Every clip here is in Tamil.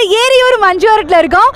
ஏரியூர் மஞ்சுவரத்தில் இருக்கோம்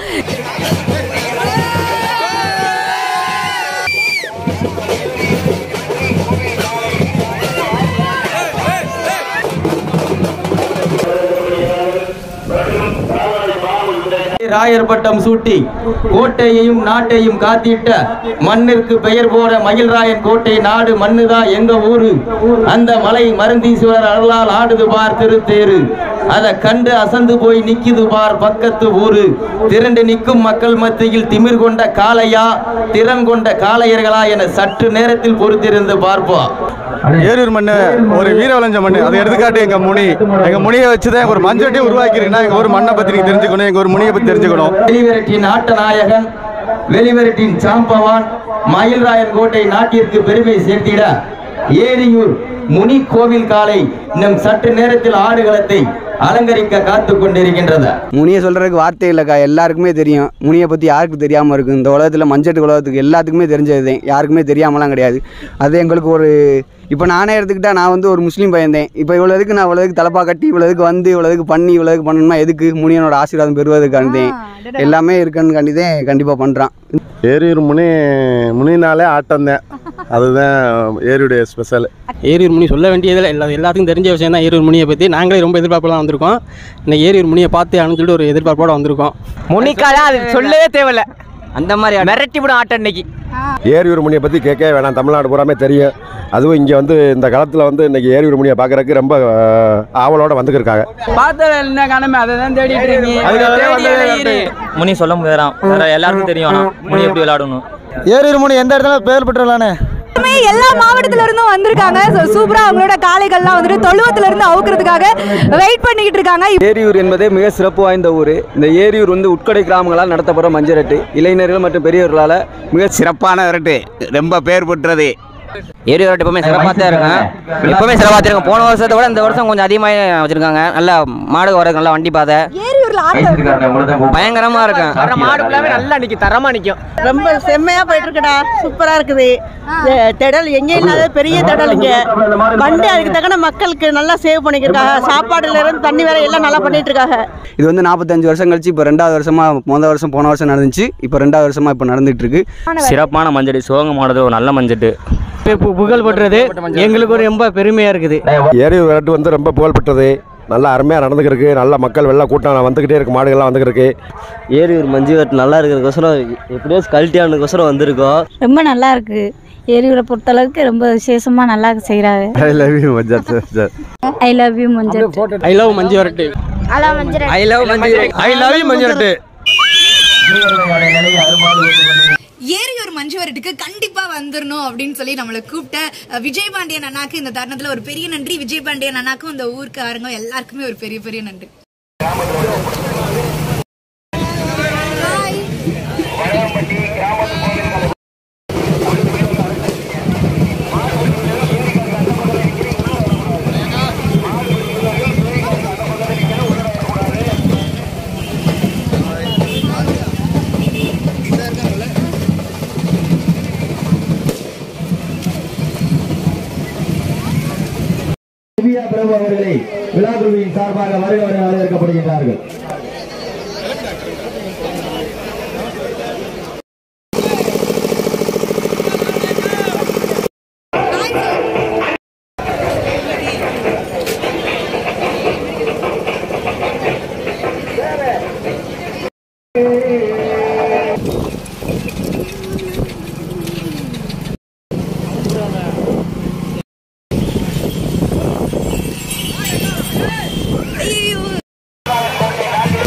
ராயர் பட்டம் சூட்டி கோட்டையையும் நாட்டையும் காத்திட்ட மண்ணிற்கு பெயர் போற மயில்ராயன் கோட்டை நாடு மண்ணுதான் எங்க ஊரு அந்த மலை மருந்தீஸ்வரர் அருளால் ஆடுது பார் திருத்தேரு அதை கண்டு அசந்து போய் நிக்குது பார் பக்கத்து ஊரு திரண்டு நிற்கும் மக்கள் மத்தியில் திமிர் கொண்ட காளையா திறன் கொண்ட காளையர்களா என சற்று நேரத்தில் பொறுத்திருந்து பார்ப்போம் ஏரூர் மண்ணு ஒரு வீர விளைஞ்ச மண்ணு அதை எடுத்துக்காட்டு எங்க முனி எங்க முனியை வச்சுதான் ஒரு மஞ்சட்டியை உருவாக்கிருக்குன்னா எங்க ஒரு மண்ணை பத்தி நீங்க தெரிஞ்சுக்கணும் எங்க ஒரு முனியை பத்தி தெரிஞ்சுக்கணும் வெளிவரட்டின் ஆட்ட நாயகன் வெளிவரட்டின் சாம்பவான் மயில்ராயன் கோட்டை நாட்டிற்கு பெருமை சேர்த்திட ஏரியூர் முனி கோவில் காலை இன்னும் சற்று நேரத்தில் ஆடுகளத்தை அலங்கரிக்க காத்து கொண்டிருக்கின்றது முனியை சொல்கிறதுக்கு வார்த்தை இல்லைக்கா எல்லாருக்குமே தெரியும் முனியை பற்றி யாருக்கு தெரியாமல் இருக்கும் இந்த உலகத்தில் மஞ்சட்டு உலகத்துக்கு எல்லாத்துக்குமே தெரிஞ்சது யாருக்குமே தெரியாமலாம் கிடையாது அது எங்களுக்கு ஒரு இப்போ நானே எடுத்துக்கிட்டா நான் வந்து ஒரு முஸ்லீம் பையன்தேன் இப்போ இவ்வளோதுக்கு நான் இவ்வளோதுக்கு தலப்பா கட்டி இவ்வளோதுக்கு வந்து இவ்வளோதுக்கு பண்ணி இவ்வளோதுக்கு பண்ணணும்னா எதுக்கு முனியனோட ஆசீர்வாதம் பெறுவதுக்காண்டேன் எல்லாமே இருக்குன்னு தான் கண்டிப்பாக பண்ணுறான் ஏரியூர் முனி முனினாலே ஆட்டம் தான் அதுதான் ஏரியுடைய ஸ்பெஷல் ஏரியூர் முனி சொல்ல வேண்டியதில் எல்லா எல்லாத்துக்கும் தெரிஞ்ச விஷயம் தான் ஏரியூர் முனியை பற்றி நாங்களே ரொம்ப எதிர்பார்ப்போட தான் வந்திருக்கோம் இந்த ஏரியூர் முனியை பார்த்து அனுப்பிச்சு சொல்லிட்டு ஒரு எதிர்பார்ப்போட வந்திருக்கோம் முனிக்காதான் அது சொல்லவே தேவையில்ல அந்த மாதிரி மிரட்டி விடும் ஆட்டம் இன்னைக்கு ஏரியூர் முனியை பற்றி கேட்கவே வேணாம் தமிழ்நாடு பூராமே தெரியும் அதுவும் இங்கே வந்து இந்த காலத்தில் வந்து இன்னைக்கு ஏரியூர் முனியை பார்க்கறதுக்கு ரொம்ப அஹ், ஆவலோட வந்துக்கிருக்காங்க பார்த்த என்ன காணமே அதை தான் தேடிட்டு இருக்கீங்க முனி சொல்ல முடியாதான் வேற எல்லாருக்கும் தெரியும் ஆனா முனி எப்படி விளையாடணும் ஏரியூர் முனி எந்த இடத்துல பெயர் பெற்றுலானே எல்லாமே எல்லா மாவட்டத்துல இருந்தும் வந்திருக்காங்க ஸோ சூப்பரா அவங்களோட காளைகள்லாம் வந்துட்டு தொழுவத்துல இருந்து அவுக்கிறதுக்காக வெயிட் பண்ணிக்கிட்டு இருக்காங்க ஏரியூர் என்பதே மிக சிறப்பு வாய்ந்த ஊர் இந்த ஏரியூர் வந்து உட்கடை கிராமங்களால் நடத்தப்படுற மஞ்சரட்டு இளைஞர்கள் மற்றும் பெரியவர்களால் மிக சிறப்பான விரட்டு ரொம்ப பெயர் பெற்றது ஏரியோட எப்பவுமே சிறப்பாக தான் இருக்கும் எப்பவுமே சிறப்பாக தான் இருக்கும் போன வருஷத்தை விட இந்த வருஷம் கொஞ்சம் அதிகமாக வச்சிருக்காங்க நல்லா மாடு வரக்கு நல்லா வண்டி பாதை ஏரியூர்ல ஆட்டம் பயங்கரமா இருக்கும் மாடு ஃபுல்லாவே நல்லா நிக்கும் தரமா நிக்கும் ரொம்ப செம்மையா போயிட்டு இருக்குடா சூப்பரா இருக்குது தெ- திடல் எங்கேயும் இல்லாத பெரிய திடல் இங்க வண்டி அதுக்கு தக்கன மக்களுக்கு நல்லா சேவ் பண்ணிக்கிருக்காங்க சாப்பாடுல இருந்து தண்ணி வேற எல்லாம் நல்லா பண்ணிட்டு இருக்காங்க இது வந்து நாற்பத்தஞ்சு வருஷம் கழிச்சு இப்போ ரெண்டாவது வருஷமாக முதல் வருஷம் போன வருஷம் நடந்துச்சு இப்போ ரெண்டாவது வருஷமாக இப்போ நடந்துட்டு இருக்கு சிறப்பான மஞ்சடி சிவகமானது ஒரு நல்ல மஞ்சட்டு புகழ் பெற்றது எங்களுக்கு ஒரு ரொம்ப பெருமையா இருக்குது ஏரியூர் விரட்டு வந்து ரொம்ப புகழ்பெற்றது நல்லா அருமையாக நடந்துக்கிருக்கு நல்ல மக்கள் வெள்ளம் கூட்டம் வந்துக்கிட்டே இருக்கு மாடுகள்லாம் வந்துக்கிருக்கு ஏரியூர் மஞ்சு வெட்டு நல்லா இருக்கிறதுக்கோசரம் எப்படியோ கல்ட்டியானதுக்கோசரம் வந்திருக்கோம் ரொம்ப நல்லா இருக்கு ஏரியூரை பொறுத்தளவுக்கு ரொம்ப விசேஷமா நல்லா செய்கிறாங்க ஐ லவ் யூ மஞ்சள் ஐ லவ் யூ மஞ்சள் ஐ love Manju Virattu I love Manju I love you மஞ்சள் ஏரியூர் மஞ்சுவரட்டுக்கு கண்டிப்பா வந்துடணும் அப்படின்னு சொல்லி நம்மளை கூப்பிட்ட அஹ், விஜய் பாண்டியன் அண்ணாக்கு இந்த தருணத்துல ஒரு பெரிய நன்றி விஜய் பாண்டியன் அண்ணாக்கும் இந்த ஊருக்காரங்க எல்லாருக்குமே ஒரு பெரிய பெரிய நன்றி திவ்யா பிரபு அவர்களை விழாக்குழுவின் சார்பாக வருக வர வரவேற்கப்படுகின்றார்கள் ஐயோ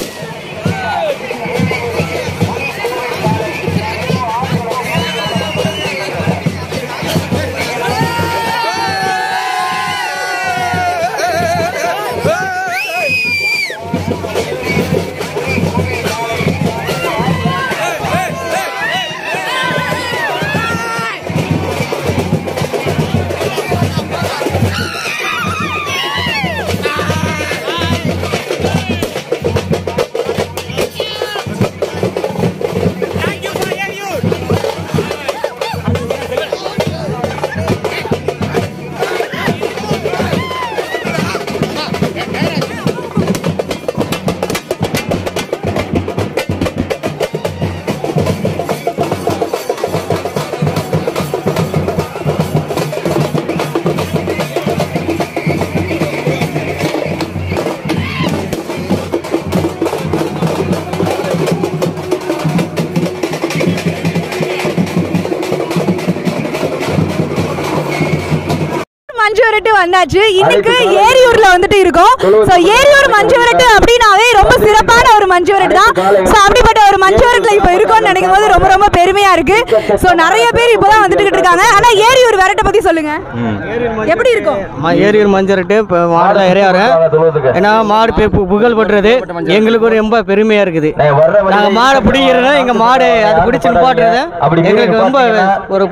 விரட்டு வந்தாச்சு இன்னைக்கு ஏரியூர்ல வந்துட்டு இருக்கோம் சோ ஏரியூர் மஞ்சு விரட்டு அப்படின்னாவே ரொம்ப சிறப்பான ஒரு மஞ்சு விரட்டு தான் சோ அப்படிப்பட்ட ஒரு மஞ்சு விரட்டுல இப்ப இருக்கோம்னு நினைக்கும் போது ரொம்ப ரொம்ப பெருமையா இருக்கு சோ நிறைய பேர் இப்பதான் வந்துட்டு இருக்காங்க ஆனா ஏரியூர் விரட்டை பத்தி சொல்லுங்க எப்படி இருக்கும் ம- ஏரியூர் மஞ்சரட்டு இப்போ மாடு இறையாறு ஏன்னா மாடு பெ- பு- புகழ் பெற்றது எங்களுக்கு ஒரு ரொம்ப பெருமையாக இருக்குது நாங்கள் மாடை பிடிக்கிறோன்னா எங்கள் மாடு அது பிடிச்சி நிப்பாட்டுறது எங்களுக்கு ரொம்ப ஒரு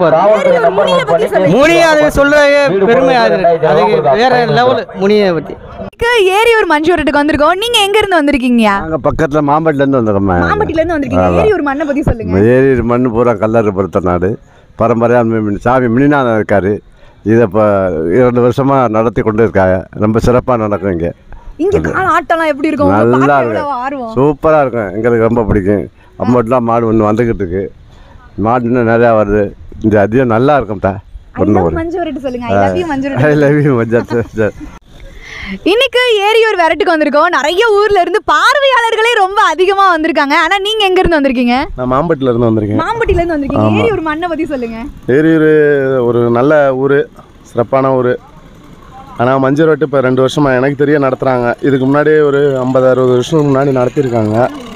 முனி அது சொல்கிறதே பெருமையாக இருக்குது அதுக்கு வேற லெவல் முனியை பற்றி இன்னைக்கு ஏரியூர் மஞ்சு விரட்டுக்கு வந்திருக்கோம் நீங்க எங்க இருந்து வந்திருக்கீங்கயா நாங்கள் பக்கத்தில் மாம்பட்டிலேருந்து வந்திருக்கோம் மாம்பட்டில இருந்து வந்திருக்கீங்க ஆமா. ஏரியூர் மண்ணை பத்தி சொல்லுங்க ஏரி மண் பூரா கல்லறு பொறுத்த நாடு பரம்பரையாக சாமி மினிநாதன் இருக்கார் இதை இப்போ இரண்டு வருஷமாக நடத்தி கொண்டு இருக்காங்க ரொம்ப சிறப்பாக நடக்கும் இங்கே இங்க கால ஆட்டம்லாம் எப்படி இருக்கும் நல்லா பார்க்க இருக்கும் எவ்வளவு ஆர்வம் சூப்பராக இருக்கும் எங்களுக்கு ரொம்ப பிடிக்கும் அம்மட்டெலாம் மாடு ஒன்று வந்துக்கிட்டு இருக்கு மாடு இன்னும் நிறையா வருது இந்த அதிகம் நல்லா இருக்கும் தா I ஒன்று love ஒரு மஞ்சு விரட்டு சொல்லுங்க ஐ லவ் யூ மஞ்சு ஐ விரட்டு லவ் யூ மஞ்சள் இன்னைக்கு ஏரியூர் விரட்டுக்கு வந்திருக்கோம் நிறைய ஊர்ல இருந்து பார்வையாளர்களே ரொம்ப அதிகமா வந்திருக்காங்க ஆனா நீங்க எங்க இருந்து வந்திருக்கீங்க நான் மாம்பட்டில இருந்து வந்திருக்கேன் மாம்பட்டில இருந்து வந்திருக்கீங்க ஆமா. ஏரியூர் மண்ணை பத்தி சொல்லுங்க ஏரியூர் ஒரு நல்ல ஊர் சிறப்பான ஊர் ஆனால் மஞ்சள் ரொட்டு இப்போ ரெண்டு வருஷமாக எனக்கு தெரிய நடத்துகிறாங்க இதுக்கு முன்னாடி ஒரு ஐம்பது அறுபது வருஷம் முன்னாடி நடத்தியிருக்காங்க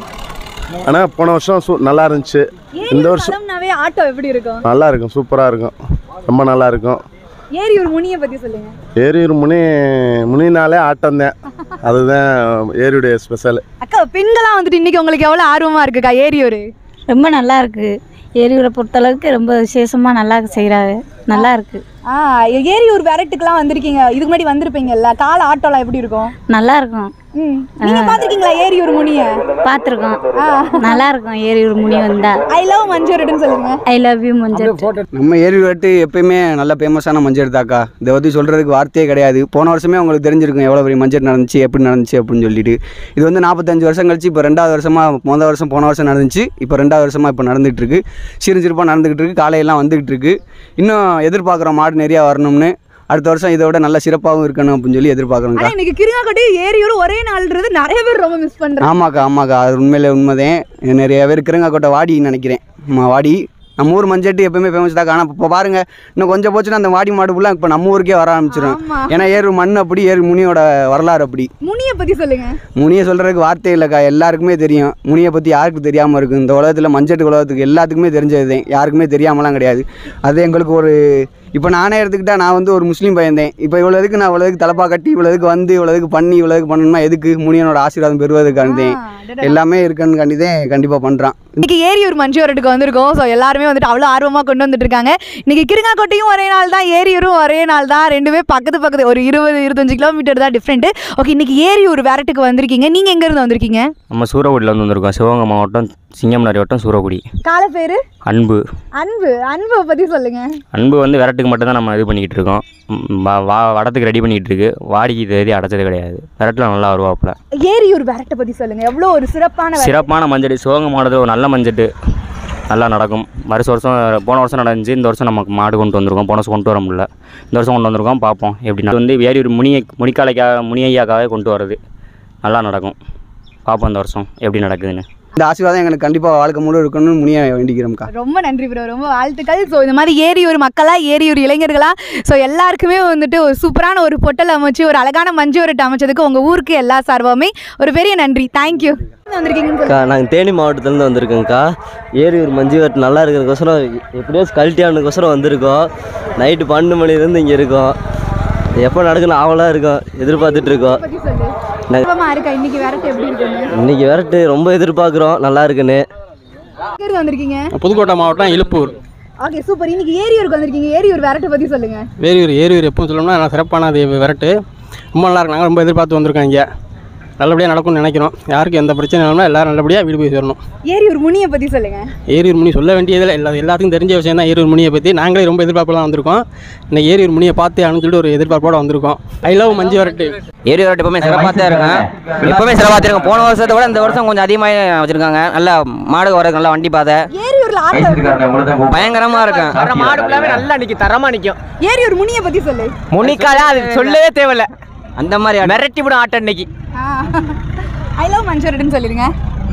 ஆனால் போன வருஷம் சூ நல்லா இருந்துச்சு இந்த வருஷம் களம்னாவே ஆட்டம் எப்படி இருக்கும் நல்லா இருக்கும் சூப்பராக இருக்கும் ரொம்ப நல்லா இருக்கும் ஏரியூர் முனியை பத்தி சொல்லுங்க ஏரியூர் முனி முனினாலே ஆட்டம் தான் அதுதான் ஏரியுடைய ஸ்பெஷல் அக்கா பெண்களா வந்துட்டு இன்னைக்கு உங்களுக்கு எவ்வளவு ஆர்வமா இருக்குக்கா ஏரியூர் ரொம்ப நல்லா இருக்கு ஏரியூரை பொறுத்தளவுக்கு ரொம்ப விசேஷமாக நல்லா செய்கிறாங்க நல்லா இருக்கு ஆ ஏரியூர் விரட்டுக்குலாம் வந்திருக்கீங்க இதுக்கு முன்னாடி வந்திருப்பீங்கல்ல கால ஆட்டோலாம் எப்படி இருக்கும் நல்லா இருக்கும் ம் நீங்க பாத்திருக்கீங்களா ஏரியூர் முனிய பார்த்துருக்கோம் நல்லா இருக்கும் ஏரியூர் முனி வந்தா ஐ லவ் மஞ்சு விரட்டுன்னு சொல்லுங்க ஐ லவ் யூ மஞ்சள் நம்ம ஏரி விரட்டு எப்பயுமே நல்ல ஃபேமஸான மஞ்சள் தாக்கா இதை பற்றி சொல்கிறதுக்கு வார்த்தையே கிடையாது போன வருஷமே உங்களுக்கு தெரிஞ்சிருக்கும் எவ்வளோ பெரிய மஞ்சள் நடந்துச்சு எப்படி நடந்துச்சு அப்படின்னு சொல்லிட்டு இது வந்து நாற்பத்தஞ்சு வருஷம் கழிச்சு இப்போ ரெண்டாவது வருஷமாக முதல் வருஷம் போன வருஷம் நடந்துச்சு இப்போ ரெண்டாவது வருஷமாக இப்போ நடந்துகிட்டு இருக்கு சிறு சிறப்பாக நடந்துகிட்டு இருக்கு காலையெல்லாம் வந்துகிட்டு இருக்கு இன்னும் எதிர்பார்க்குறோம் மாடு நிறையா வரணும்னு அடுத்த வருஷம் இதை விட நல்ல சிறப்பாகவும் இருக்கணும் அப்படின்னு சொல்லி எதிர்பார்க்குறோங்க்கா ஆனா இன்னைக்கு கிருங்காக்கட்டி ஏரியூர் ஒரே நாள்ன்றது நிறைய பேர் ரொம்ப மிஸ் பண்றாங்க ஆமாக்கா ஆமாக்கா அது உண்மையிலே உண்மைதான் நிறைய பேர் கிருங்காக்கோட்டை வாடி நினைக்கிறேன் ஆமாம் வாடி நம்ம ஊர் மஞ்சட்டு எப்பவுமே ஃபேமஸ் தான் ஆனால் இப்போ பாருங்க இன்னும் கொஞ்சம் போச்சுன்னா அந்த வாடி மாடு ஃபுல்லாக இப்போ நம்ம ஊருக்கே வர ஆரம்பிச்சிடும் ஆமா. ஏன்னா ஏறு மண் அப்படி ஏறு முனியோட வரலாறு அப்படி முனிய பத்தி சொல்லுங்க முனியை சொல்கிறதுக்கு வார்த்தை இல்லைக்கா எல்லாருக்குமே தெரியும் முனியை பற்றி யாருக்கு தெரியாமல் இருக்கும் இந்த உலகத்தில் மஞ்சட்டு உலகத்துக்கு எல்லாத்துக்குமே தெரிஞ்சது தான் யாருக்குமே தெரியாமலாம் கிடையாது அது எங்களுக்கு ஒரு இப்போ நானே எடுத்துக்கிட்டா நான் வந்து ஒரு முஸ்லீம் பையன்தேன் இப்போ இவ்வளோதுக்கு நான் இவ்வளோதுக்கு தலப்பா கட்டி இவ்வளோதுக்கு வந்து இவ்வளோதுக்கு பண்ணி இவ்வளோதுக்கு பண்ணணுமா எதுக்கு முனியனோட ஆசீர்வாதம் பெறுவதுக்கானதேன் எல்லாமே இருக்குன்னு கண்டிதான் கண்டிப்பாக பண்ணுறான் இன்னைக்கு ஏரியூர் மஞ்சு வரட்டுக்கு வந்திருக்கோம் ஸோ எல்லாருமே வந்துட்டு அவ்வளோ ஆர்வமாக கொண்டு வந்துட்டு இருக்காங்க இன்னைக்கு கிருங்காக்கோட்டையும் ஒரே நாள் தான் ஏரியூரும் ஒரே நாள் தான் ரெண்டுமே பக்கத்து பக்கத்து ஒரு இருபது இருபத்தஞ்சு கிலோமீட்டர் தான் டிஃப்ரெண்ட் ஓகே இன்னைக்கு ஏரியூர் விரட்டுக்கு வந்திருக்கீங்க நீங்க எங்க இருந்து வந்திருக்கீங்க நம்ம சூரக்குடியில் வந்து வந்திருக்கோம் சிவகங்கை மாவட்டம் சிங்கம்னாரி வட்டம் சூரக்குடி கால பேரு அன்பு அன்பு அன்பை பத்தி சொல்லுங்க அன்பு வந்து விரட்டுக்கு மட்டும் தான் நம்ம இது பண்ணிக்கிட்டு இருக்கோம் ம், வா வா வடத்துக்கு ரெடி பண்ணிக்கிட்டு இருக்கு வாடிக்கு இது எதையும் அடைச்சது கிடையாது விரட்டில் நல்லா வருவாப்புல ஏரியூர் விரட்டை பத்தி சொல்லுங்க எவ்வளோ ஒரு சிறப்பான விரட்டு. சிறப்பான மஞ்சள் சிவகங்கை மாவட்டத்தில் ஒரு நல்ல மஞ்சட்டு நல்லா நடக்கும் வருஷ வருஷம் போன வருஷம் நடந்துச்சு இந்த வருஷம் நமக்கு மாடு கொண்டு வந்திருக்கோம் போன வருஷம் கொண்டு வர முடியல இந்த வருஷம் கொண்டு வந்திருக்கோம் பார்ப்போம் எப்படி நட- வந்து வேறொரு முனியை முனிக்காலைக்காக முனியையாக்காகவே கொண்டு வர்றது நல்லா நடக்கும் பார்ப்போம் இந்த வருஷம் எப்படி நடக்குதுன்னு இந்த ஆசீர்வாதம் எங்களுக்கு கண்டிப்பாக வாழ்க்கை முழு இருக்கணும்னு முனியை வேண்டிக்கிறோம்க்கா ரொம்ப நன்றி ப்ரோ ரொம்ப வாழ்த்துக்கள் ஸோ இந்த மாதிரி ஏரியூர் மக்களா ஏரியூர் இளைஞர்களா ஸோ எல்லாருக்குமே வந்துட்டு ஒரு சூப்பரான ஒரு பொட்டல் அமைச்சு ஒரு அழகான மஞ்சு வரட்டு அமைச்சதுக்கு உங்க ஊருக்கு எல்லா சார்பாமே ஒரு பெரிய நன்றி தேங்க்யூ வந்திருக்கீங்கன்னு அக்கா நாங்கள் தேனி மாவட்டத்துலேருந்து வந்திருக்கோங்க்கா ஏரியூர் மஞ்சு வட்டு நல்லா இருக்கிறதுக்கோசரம் எப்படியோ கழட்டியானுக்கோசரம் வந்திருக்கோம் நைட்டு பன்னெண்டு மணிலேருந்து இங்கே இருக்கோம் எப்போ நடக்குன்னு ஆவலாக இருக்கோம் எதிர்பார்த்துட்டு இருக்கோம் நாங்க- ஆர்வமா இருக்கா இன்னைக்கு விரட்டு எப்படி இருக்குன்னு இன்னைக்கு விரட்டு ரொம்ப எதிர்பார்க்குறோம் நல்லா இருக்குன்னு எங்க இருந்து வந்திருக்கீங்க புதுக்கோட்டை மாவட்டம் இழுப்பூர் ஓகே சூப்பர் இன்னைக்கு ஏரியூருக்கு வந்திருக்கீங்க ஏரியூர் விரட்டை பத்தி சொல்லுங்க வேரியூர் ஏரியூர் எப்பவும் சொல்லணும்னா நான் சிறப்பான அது விரட்டு ரொம்ப நல்லா இருக்கு நாங்கள் ரொம்ப எதிர்பார்த்து வந்திருக்கோம் இங்கே நல்லபடியாக நடக்கும்னு நினைக்கிறோம் யாருக்கும் எந்த பிரச்சனையும் இல்லாமல் எல்லாரும் நல்லபடியாக வீடு போய் சேரணும் ஏரியூர் முனியை பத்தி சொல்லுங்க ஏரியூர் முனி சொல்ல வேண்டியதில்லை எல்லா எல்லாத்துக்கும் தெரிஞ்ச விஷயம் தான் ஏரியூர் முனியை பற்றி நாங்களே ரொம்ப எதிர்பார்ப்பில் தான் வந்திருக்கோம் இன்னைக்கு ஏரியூர் முனியை பார்த்து அனுப்பிச்சு சொல்லிட்டு ஒரு எதிர்பார்ப்போட வந்திருக்கோம் ஐ லவ் மஞ்சு வரட்டு ஏரி விரட்டு எப்பவுமே சிறப்பாக தான் இருக்கும் எப்பவுமே சிறப்பாக தான் இருக்கும் போன வருஷத்தை விட இந்த வருஷம் கொஞ்சம் அதிகமாக வச்சுருக்காங்க நல்லா மாடு வரதுக்கு நல்லா வண்டி பாதை ஏரியூர்ல ஆட்டம் பயங்கரமா இருக்கும் வர மாடு ஃபுல்லாவே நல்லா நிற்கும் தரமா நிற்கும் ஏரியூர் முனியை பத்தி சொல்லு முனிக்காதான் அது சொல்லவே தேவையில்ல அந்த மாதிரி மிரட்டி விடும் ஆட்டம் இன்னைக்கு ஐ லவ் மஞ்சு வரட்டுன்னு சொல்லிருங்க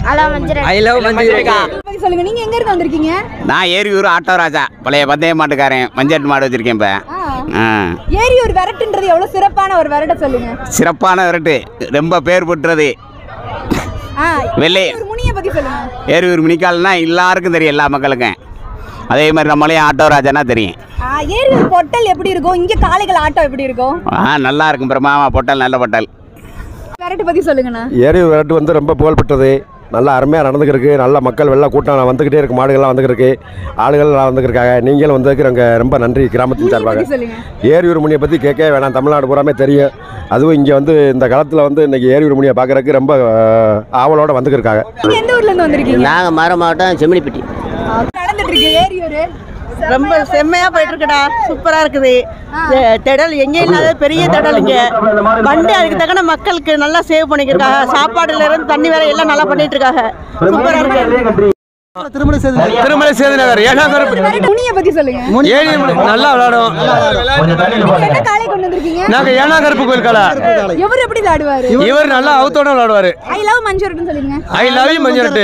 ஐ லவ் மஞ்சுரேகா பத்தி சொல்லுங்க நீங்க எங்க இருந்து வந்திருக்கீங்க நான் ஏரியூர் ஆட்டோ ராஜா பழைய பந்தய மாட்டுக்காரன் மஞ்சள் மாடு வச்சிருக்கேன் இப்போ ஆ ஏரியூர் விரட்டுன்றது எவ்வளவு சிறப்பான ஒரு விரட்ட சொல்லுங்க சிறப்பான விரட்டு ரொம்ப பேர் பெற்றது ஆ, வெள்ளை ஏரியூர் முனிய பத்தி சொல்லுங்க ஏரியூர் மினிக்கால்னா எல்லாருக்கும் தெரியும் எல்லா மக்களுக்கும் அதே மாதிரி நம்மளையும் ஆட்டோ ராஜானா தெரியும் ஆ, ஏரியூர் பொட்டல் எப்படி இருக்கும் இங்க காளைகள் ஆட்டம் எப்படி இருக்கும் ஆ நல்லா இருக்கும் பிரமாமா பொட்டல் நல்ல பொட்டல் விரட்டு பத்தி சொல்லுங்கண்ணா ஏரி விரட்டு வந்து ரொம்ப புகழ்பெற்றது நல்லா அருமையாக நடந்துக்கிருக்கு நல்ல மக்கள் வெள்ள கூட்டம் வந்துக்கிட்டே இருக்கு மாடுகள்லாம் வந்துக்கிருக்கு ஆளுகள்லாம் வந்துக்கிருக்காங்க நீங்களும் வந்ததுக்கு நாங்கள் ரொம்ப நன்றி கிராமத்தின் சார்பாக பத்தி சொல்லுங்க ஏரியூர் முனியை பற்றி கேட்க வேணாம் தமிழ்நாடு பூராமே தெரியும் அதுவும் இங்கே வந்து இந்த காலத்தில் வந்து இன்னைக்கு ஏரியூர் முனியை பார்க்குறதுக்கு ரொம்ப அஹ், ஆவலோட வந்துக்கிருக்காங்க நீங்க எந்த ஊர்ல இருந்து வந்திருக்கீங்க நாங்கள் மர மாவட்டம் செம்மினிப்பட்டி நடந்துட்டு இருக்கு ஏரியூர் ரொம்ப செம்மையா போயிட்டு இருக்குடா சூப்பரா இருக்குது தெ- திடல் எங்கேயும் இல்லாத பெரிய திடல் இங்க வண்டி அதுக்கு தக்கன மக்களுக்கு நல்லா சேவ் பண்ணிக்கிருக்காங்க சாப்பாடுல இருந்து தண்ணி வேற எல்லாம் நல்லா பண்ணிட்டு இருக்காங்க சூப்பரா இருக்கு திருமலை சேது நகர் ஏழாம் கருப்பு முனிய பத்தி சொல்லுங்க ஏழு நல்லா விளையாடும் நீங்க என்ன காளை கொண்டு வந்திருக்கீங்க நாங்க ஏழாம் கருப்பு கோயில் கலை எவர் எப்படி விளையாடுவாரு இவர் நல்லா அவுத்தோட விளையாடுவாரு ஐ லவ் மஞ்சூரட்னு சொல்லுங்க I love you Manjuvirattu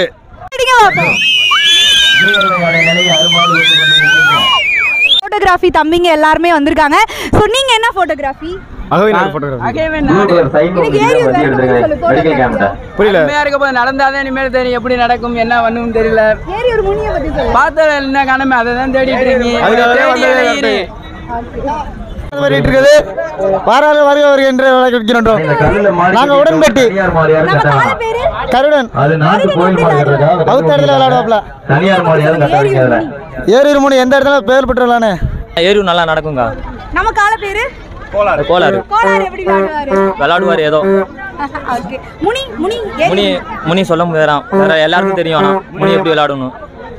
photography தம்பிங்க எல்லாருமே வந்திருக்காங்க ஸோ நீங்க என்ன போட்டோகிராஃபி எனக்கு ஏரியூர் விரட்டு பத்தி சொல்லு, photography. புரியல உண்மையா இருக்க போது நடந்தாதான் இனிமேல் தெரியும் எப்படி நடக்கும் என்ன பண்ணும் தெரியல ஏரியூர் முனிய பத்தி சொல்லு பார்த்த என்ன காணமே அதை தான் தேடிட்டு இருக்கீங்க அதுக்காக தான் தேடி வந்தது அலையிறீ. பண்ணிட்டு இருக்குது வாராத வருக வருக என்று வைக்கின்றோம் நாங்க உடன்பட்டி கருடன் அவுத்தடத்துல விளையாடுவாப்ல ஏரியூர் மூணு எந்த இடத்துல பேர் பெற்றுலானே ஏரியும் நல்லா நடக்குங்க நம்ம கால பேரு கோளாறு கோளாறு கோளாறு எப்படி விளையாடுவாரு விளாடுவார் ஏதோ ஓகே முனி முனி முனி முனி சொல்ல முடியாதான் வேற எல்லாருக்கும் தெரியும் ஆனா முனி எப்படி விளையாடணும்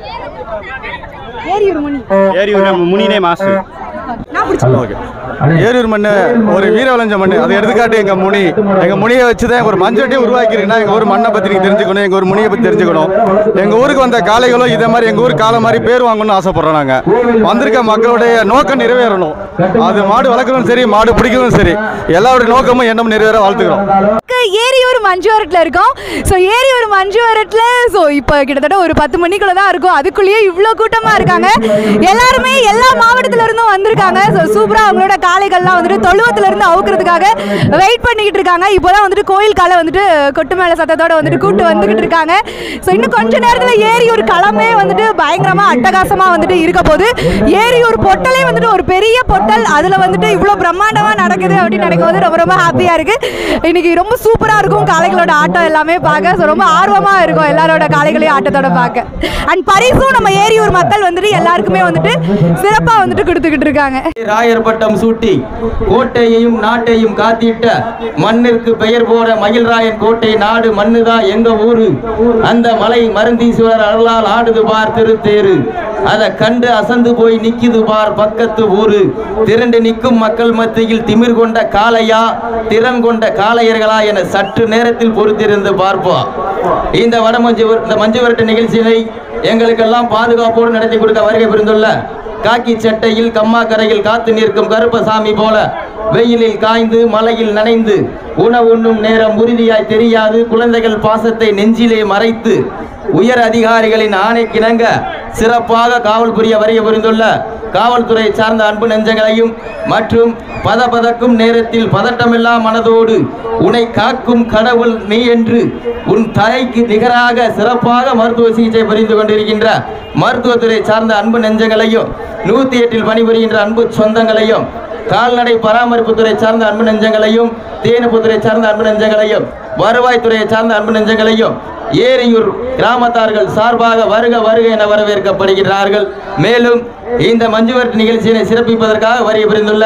ஏரியூர் முனி ஏரியூர் முனினே மாசு நான் பிடிச்சேன் ஏரூர் மண்ணு ஒரு வீர விளைஞ்ச மண்ணு அதை எடுத்துக்காட்டு எங்க முனி எங்க முனியை வச்சு தான் ஒரு மஞ்சட்டியை உருவாக்கிருக்கீங்கன்னா எங்க ஊர் மண்ணை பத்தி நீங்க தெரிஞ்சுக்கணும் எங்க ஊர் முனியை பத்தி தெரிஞ்சுக்கணும் எங்க ஊருக்கு வந்த காளைகளும் இதே மாதிரி எங்க ஊர் காலை மாதிரி பேர் வாங்கணும்னு ஆசைப்படுறோம் நாங்க வந்திருக்க மக்களுடைய நோக்கம் நிறைவேறணும் அது மாடு வளர்க்கறதும் சரி மாடு பிடிக்கிறதும் சரி எல்லாருடைய நோக்கமும் எண்ணம் நிறைவேற வாழ்த்துக்கிறோம் ஏரியூர் மஞ்சுவரட்டில் இருக்கோம் ஸோ ஏரியூர் மஞ்சுவரட்டில் ஸோ இப்போ கிட்டத்தட்ட ஒரு பத்து மணிக்குள்ள தான் இருக்கும் அதுக்குள்ளேயே இவ்வளோ கூட்டமாக இருக்காங்க எல்லாருமே எல்லா மாவட்டத்துல இருந்தும் வந்திருக்காங்க ஸோ சூப்பராக அவங்களோட காளைகள்லாம் வந்துட்டு தொழுவத்துல இருந்து அவுக்கிறதுக்காக வெயிட் பண்ணிக்கிட்டு இருக்காங்க இப்போ தான் வந்துட்டு கோயில் காலை வந்துட்டு கொட்டு மேல சத்தத்தோட வந்துட்டு கூட்டு வந்துகிட்டு இருக்காங்க ஸோ இன்னும் கொஞ்ச நேரத்தில் ஏரியூர் களமே வந்துட்டு பயங்கரமாக அட்டகாசமாக வந்துட்டு இருக்க போது ஏரியூர் பொட்டலே வந்துட்டு ஒரு பெரிய பொட்டல் அதில் வந்துட்டு இவ்வளோ பிரம்மாண்டமாக நடக்குது அப்படின்னு நினைக்கும் போது ரொம்ப ரொம்ப ஹாப்பியாக இருக்குது இன்னைக்கு ரொம்ப சூப்பராக இருக்கும் காளைகளோட ஆட்டம் எல்லாமே பார்க்க ஸோ ரொம்ப ஆர்வமாக இருக்கும் எல்லாரோட காளைகளையும் ஆட்டத்தோட பார்க்க அண்ட் பரிசும் நம்ம ஏரியூர் மக்கள் வந்துட்டு எல்லாருக்குமே வந்துட்டு சிறப்பாக வந்துட்டு கொடுத்துக்கிட்டு இருக்காங்க ராயர் பட்டம் சூட்டி கோட்டையையும் நாட்டையும் காத்திட்ட மண்ணிற்கு பெயர் போட மயில்ராயன் கோட்டை நாடு மண்ணுதான் எங்க ஊரு அந்த மலை மருந்தீஸ்வரர் அருளால் ஆடுது பார் திருத்தேரு அதை கண்டு அசந்து போய் நிக்குது பார் பக்கத்து ஊரு திரண்டு நிற்கும் மக்கள் மத்தியில் திமிர் கொண்ட காளையா திறன் கொண்ட காளையர்களா என சற்று நேரத்தில் பொறுத்திருந்து பார்ப்போம் இந்த வடமஞ்சு இந்த மஞ்சு விரட்டு நிகழ்ச்சியினை எங்களுக்கெல்லாம் பாதுகாப்போடு நடத்தி கொடுக்க வருகை புரிந்துள்ள காக்கி சட்டையில் கம்மா கரையில் காத்து நிற்கும் கருப்பசாமி போல வெயிலில் காய்ந்து மலையில் நனைந்து உணவு உண்ணும் நேரம் உறுதியாய் தெரியாது குழந்தைகள் பாசத்தை நெஞ்சிலே மறைத்து உயர் அதிகாரிகளின் ஆணைக்கிணங்க சிறப்பாக காவல் புரிய வருகை புரிந்துள்ள காவல்துறை சார்ந்த அன்பு நெஞ்சங்களையும் மற்றும் பதபதக்கும் நேரத்தில் பதட்டமில்லா மனதோடு உன்னை காக்கும் கடவுள் நீ என்று உன் தாய்க்கு நிகராக சிறப்பாக மருத்துவ சிகிச்சை புரிந்து கொண்டிருக்கின்ற மருத்துவத்துறை சார்ந்த அன்பு நெஞ்சங்களையும் நூத்தி எட்டில் பணிபுரிகின்ற அன்பு சொந்தங்களையும் கால்நடை பராமரிப்புத்துறை சார்ந்த அன்பு நெஞ்சங்களையும் தேனுப்புத்துறை சார்ந்த அன்பு நெஞ்சங்களையும் வருவாய்த்துறையை சார்ந்த அன்பு நெஞ்சங்களையும் ஏரியூர் கிராமத்தார்கள் சார்பாக வருக வருக என வரவேற்கப்படுகிறார்கள் மேலும் இந்த மஞ்சுவரட்டு நிகழ்ச்சியினை சிறப்பிப்பதற்காக வருகை புரிந்துள்ள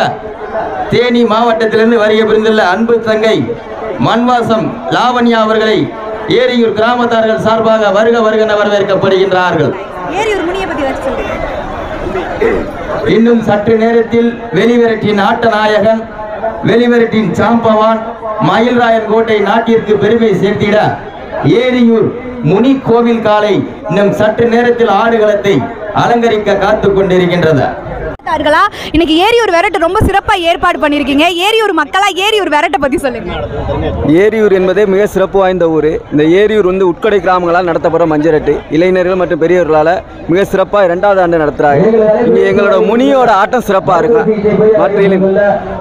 தேனி மாவட்டத்திலிருந்து வருகை புரிந்துள்ள அன்பு தங்கை மண்வாசம் லாவண்யா அவர்களை ஏரியூர் கிராமத்தார்கள் சார்பாக வருக வருக என வரவேற்கப்படுகின்றார்கள் ஏரியூர் முனியை பற்றி வச்சு சொல்லுங்க இன்னும் சற்று நேரத்தில் வெளிவிரட்டின் ஆட்ட நாயகன் வெளிவிரட்டின் சாம்பவான் மயில்ராயன் கோட்டை நாட்டிற்கு பெருமை சேர்த்திட ஏரியூர் முனி கோவில் காலை இன்னும் சற்று நேரத்தில் ஆடுகளத்தை அலங்கரிக்க காத்துக் கொண்டிருக்கின்றது பார்த்தார்களா இன்னைக்கு ஏரியூர் விரட்டு ரொம்ப சிறப்பா ஏற்பாடு பண்ணிருக்கீங்க ஏரியூர் மக்களா ஏரியூர் விரட்டை பத்தி சொல்லுங்க ஏரியூர் என்பதே மிக சிறப்பு வாய்ந்த ஊர் இந்த ஏரியூர் வந்து உட்கடை கிராமங்களால் நடத்தப்படுற மஞ்சரட்டு இளைஞர்கள் மற்றும் பெரியவர்களால் மிக சிறப்பாக இரண்டாவது ஆண்டு நடத்துகிறாங்க இங்கே எங்களோட முனியோட ஆட்டம் சிறப்பாக இருக்கும் மற்ற இளை-